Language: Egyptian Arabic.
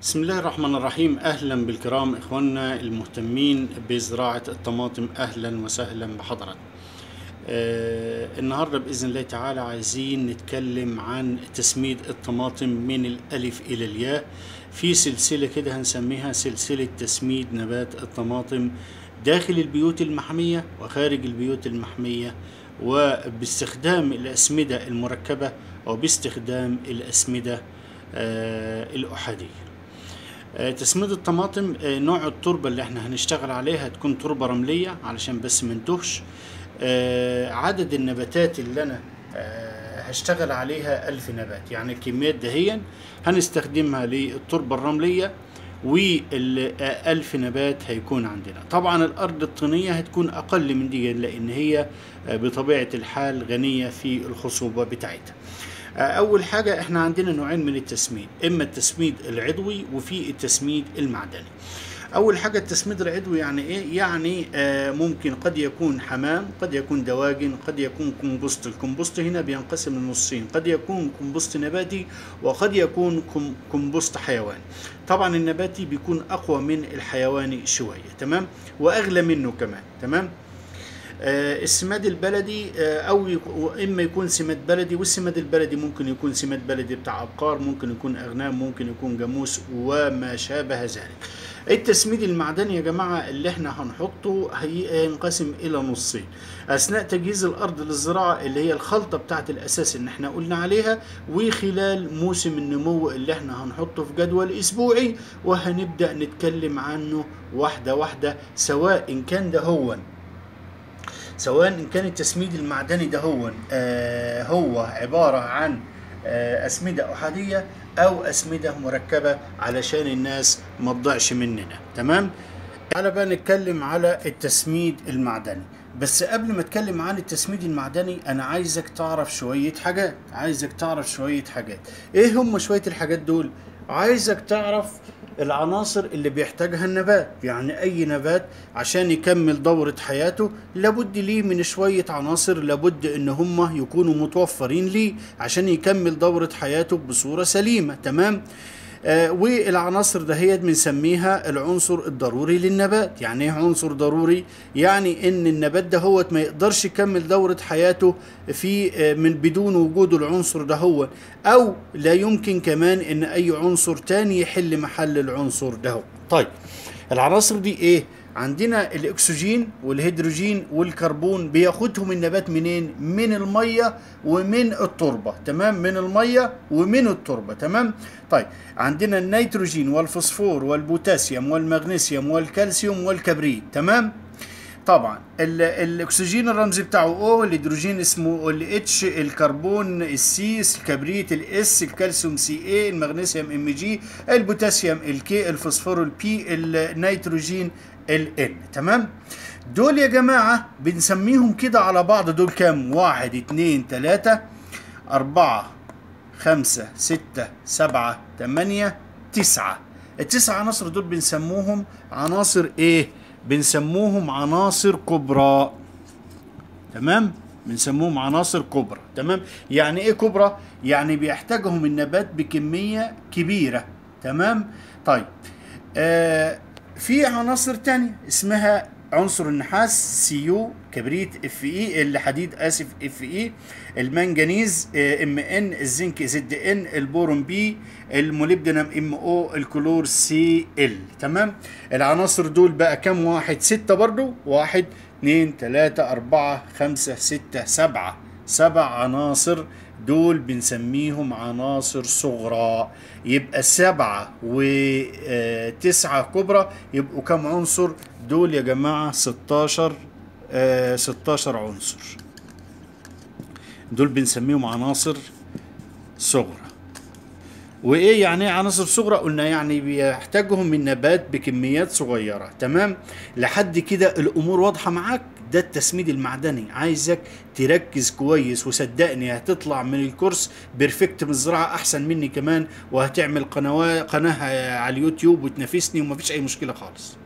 بسم الله الرحمن الرحيم اهلا بالكرام اخواننا المهتمين بزراعه الطماطم اهلا وسهلا بحضراتكم آه النهارده باذن الله تعالى عايزين نتكلم عن تسميد الطماطم من الالف الى الياء في سلسله كده هنسميها سلسله تسميد نبات الطماطم داخل البيوت المحميه وخارج البيوت المحميه وباستخدام الاسمده المركبه او باستخدام الاسمده آه الاحاديه آه، تسميد الطماطم آه، نوع التربة اللي احنا هنشتغل عليها تكون تربة رملية علشان بس منتهش آه، عدد النباتات اللي انا آه، هشتغل عليها ألف نبات يعني الكميات دهيا هنستخدمها للتربة الرملية والألف نبات هيكون عندنا طبعا الأرض الطينية هتكون أقل من دي لأن هي آه، بطبيعة الحال غنية في الخصوبة بتاعتها اول حاجه احنا عندنا نوعين من التسميد اما التسميد العضوي وفي التسميد المعدني اول حاجه التسميد العضوي يعني ايه يعني آه ممكن قد يكون حمام قد يكون دواجن قد يكون كومبوست الكومبوست هنا بينقسم لنصين قد يكون كومبوست نباتي وقد يكون كوم- كومبوست حيواني طبعا النباتي بيكون اقوى من الحيواني شويه تمام واغلى منه كمان تمام آه، السماد البلدي آه، او يك- اما يكون سماد بلدي والسماد البلدي ممكن يكون سماد بلدي بتاع ابقار ممكن يكون اغنام ممكن يكون جاموس وما شابه ذلك التسميد المعدني يا جماعه اللي احنا هنحطه هينقسم الى نصين اثناء تجهيز الارض للزراعه اللي هي الخلطه بتاعه الاساس اللي احنا قلنا عليها وخلال موسم النمو اللي احنا هنحطه في جدول اسبوعي وهنبدا نتكلم عنه واحده واحده سواء ان كان ده هو سواء ان كان التسميد المعدني ده هو آه هو عباره عن آه اسمده احاديه او اسمده مركبه علشان الناس ما تضيعش مننا تمام تعالى بقى نتكلم على التسميد المعدني بس قبل ما اتكلم عن التسميد المعدني انا عايزك تعرف شويه حاجات عايزك تعرف شويه حاجات ايه هم شويه الحاجات دول عايزك تعرف العناصر اللي بيحتاجها النبات يعني اي نبات عشان يكمل دورة حياته لابد ليه من شوية عناصر لابد ان هم يكونوا متوفرين ليه عشان يكمل دورة حياته بصورة سليمة تمام آه والعناصر دهيت بنسميها العنصر الضروري للنبات يعني ايه عنصر ضروري يعني ان النبات دهوت ما يقدرش يكمل دورة حياته في آه من بدون وجود العنصر دهوت او لا يمكن كمان ان اي عنصر تاني يحل محل العنصر ده طيب العناصر دي ايه عندنا الاكسجين والهيدروجين والكربون بياخدهم النبات منين من الميه ومن التربه تمام من الميه ومن التربه تمام طيب عندنا النيتروجين والفوسفور والبوتاسيوم والمغنيسيوم والكالسيوم والكبريت تمام طبعا ال- الاكسجين الرمز بتاعه او الهيدروجين اسمه الاتش الكربون السي الكبريت الاس الكالسيوم سي اي المغنيسيوم ام جي البوتاسيوم الكي الفوسفور البي النيتروجين الان تمام دول يا جماعة بنسميهم كده على بعض دول كام واحد اتنين تلاتة أربعة خمسة ستة سبعة تمانية تسعة التسع عناصر دول بنسموهم عناصر ايه بنسموهم عناصر كبرى تمام بنسموهم عناصر كبرى تمام يعني ايه كبرى يعني بيحتاجهم النبات بكمية كبيرة تمام طيب آه في عناصر تانية اسمها عنصر النحاس سيو كبريت اف اي الحديد اسف اف اي المنجنيز ام ان الزنك زد ان البورون بي الموليبدينم ام او الكلور سي ال تمام العناصر دول بقى كام واحد ستة برضو واحد اتنين تلاتة اربعة خمسة ستة سبعة سبع عناصر دول بنسميهم عناصر صغرى يبقى سبعة وتسعة كبرى يبقوا كم عنصر دول يا جماعة 16 آه 16 عنصر دول بنسميهم عناصر صغرى وايه يعني ايه عناصر صغرى قلنا يعني بيحتاجهم النبات بكميات صغيره تمام لحد كده الامور واضحه معاك ده التسميد المعدني عايزك تركز كويس وصدقني هتطلع من الكورس بيرفكت بالزراعه احسن مني كمان وهتعمل قناه قناه على اليوتيوب وتنافسني ومفيش اي مشكله خالص